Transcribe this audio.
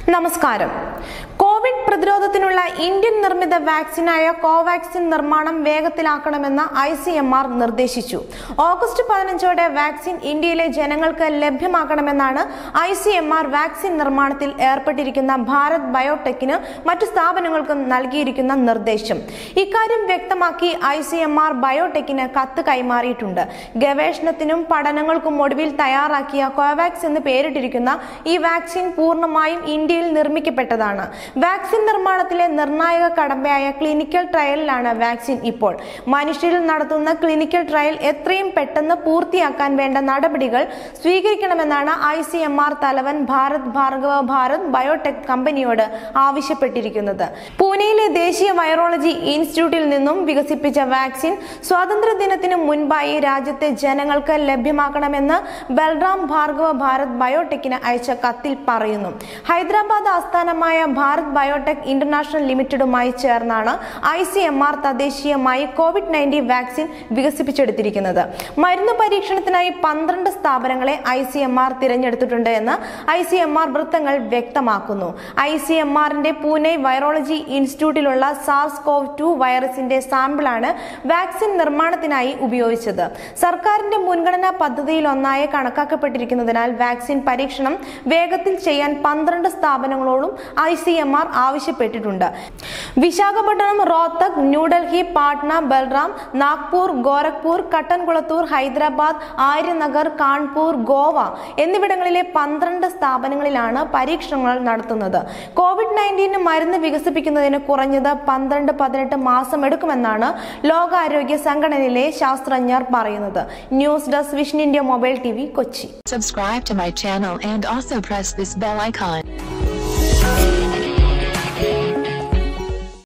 നമസ്കാരം Covid പ്രതിരോധത്തിനുള്ള Indian നിർമ്മിത വാക്സിനായ കോവാക്സിൻ നിർമ്മാണം വേഗത്തിലാക്കണമെന്ന് ഐ സി എം ആർ നിർദ്ദേശിച്ചു ഓഗസ്റ്റ് പതിനഞ്ചോടെ വാക്സിൻ ഇന്ത്യയിലെ ജനങ്ങൾക്ക് ലഭ്യമാക്കണമെന്നാണ് I C M R vaccine നിർമ്മാണത്തിൽ ഏർപ്പെട്ടിരിക്കുന്ന ഭാരത് ബയോടെക്കിന് മറ്റു സ്ഥാപനങ്ങൾക്കും നൽകിയിരിക്കുന്ന നിർദ്ദേശം ഇക്കാര്യം വ്യക്തമാക്കി ഐ സി എം ആർ ബയോടെക്കിന് കത്ത് കൈമാറിയിട്ടുണ്ട് ഗവേഷണത്തിനും പഠനങ്ങൾക്കും ഒടുവിൽ തയ്യാറാക്കിയ കോവാക്സ് എന്ന് പേരിട്ടിരിക്കുന്ന ഈ വാക്സിൻ പൂർണ്ണമായും ഇന്ത്യയിൽ നിർമ്മിക്കപ്പെട്ടതാണ് വാക്സിൻ നിർമ്മാണത്തിലെ നിർണായക കടമ്പയായ ക്ലിനിക്കൽ ട്രയലിലാണ് വാക്സിൻ ഇപ്പോൾ മനുഷ്യരിൽ നടത്തുന്ന ക്ലിനിക്കൽ ട്രയൽ എത്രയും പെട്ടെന്ന് പൂർത്തിയാക്കാൻ വേണ്ട നടപടികൾ സ്വീകരിക്കണമെന്നാണ് ഐ സി എം ആർ തലവൻ ഭാരത് ഭാർഗവ ഭാരത് ബയോടെക് കമ്പനിയോട് ആവശ്യപ്പെട്ടിരിക്കുന്നത് പൂനെയിലെ ദേശീയ വൈറോളജി ഇൻസ്റ്റിറ്റ്യൂട്ടിൽ നിന്നും വികസിപ്പിച്ച വാക്സിൻ സ്വാതന്ത്ര്യ ദിനത്തിന് മുൻപായി രാജ്യത്തെ ജനങ്ങൾക്ക് ലഭ്യമാക്കണമെന്ന് ബൽറാം ഭാർഗവ ഭാരത് ബയോടെക്കിന് അയച്ച കത്തിൽ പറയുന്നു ഹൈദരാബാദ് ആസ്ഥാനമായ ഭാരത് ബയോടെക് ഇന്റർനാഷണൽ ലിമിറ്റഡുമായി ചേർന്നാണ് ഐ സി എം ആർ തദ്ദേശീയമായി കോവിഡ് നയൻറ്റീൻ വാക്സിൻ വികസിപ്പിച്ചെടുത്തിരിക്കുന്നത് മരുന്ന് പരീക്ഷണത്തിനായി പന്ത്രണ്ട് സ്ഥാപനങ്ങളെ ഐ സി എം ആർ തിരഞ്ഞെടുത്തിട്ടുണ്ട് എന്ന് ഐ സി എം ആർ വൃത്തങ്ങൾ വ്യക്തമാക്കുന്നു ഐ സി എം ആറിന്റെ പൂനെ വൈറോളജി ഇൻസ്റ്റിറ്റ്യൂട്ടിലുള്ള സാർസ് കോവ് ടു വൈറസിന്റെ സാമ്പിളാണ് വാക്സിൻ നിർമ്മാണത്തിനായി ഉപയോഗിച്ചത് സർക്കാരിന്റെ മുൻഗണനാ പദ്ധതിയിൽ ഒന്നായി കണക്കാക്കപ്പെട്ടിരിക്കുന്നതിനാൽ വാക്സിൻ പരീക്ഷണം വേഗത്തിൽ ചെയ്യാൻ പന്ത്രണ്ട് സ്ഥാപനങ്ങളോടും ഐ സി എം ആർ ആവശ്യപ്പെട്ടിട്ടുണ്ട് വിശാഖപട്ടണം റോത്തക് ന്യൂഡൽഹി പാട്ന ബൽറാം നാഗ്പൂർ ഗോരഖ്പൂർ കട്ടൻകുളത്തൂർ ഹൈദരാബാദ് ആര്യനഗർ കാൺപൂർ ഗോവ എന്നിവിടങ്ങളിലെ പന്ത്രണ്ട് സ്ഥാപനങ്ങളിലാണ് പരീക്ഷണങ്ങൾ നടത്തുന്നത് കോവിഡ് നയൻറ്റീന് മരുന്ന് വികസിപ്പിക്കുന്നതിന് കുറഞ്ഞത് പന്ത്രണ്ട് പതിനെട്ട് മാസം എടുക്കുമെന്നാണ് ലോകാരോഗ്യ സംഘടനയിലെ ശാസ്ത്രജ്ഞർ പറയുന്നത് news desk vision India mobile T Kochi Subscribe to my channel and also press this bell icon.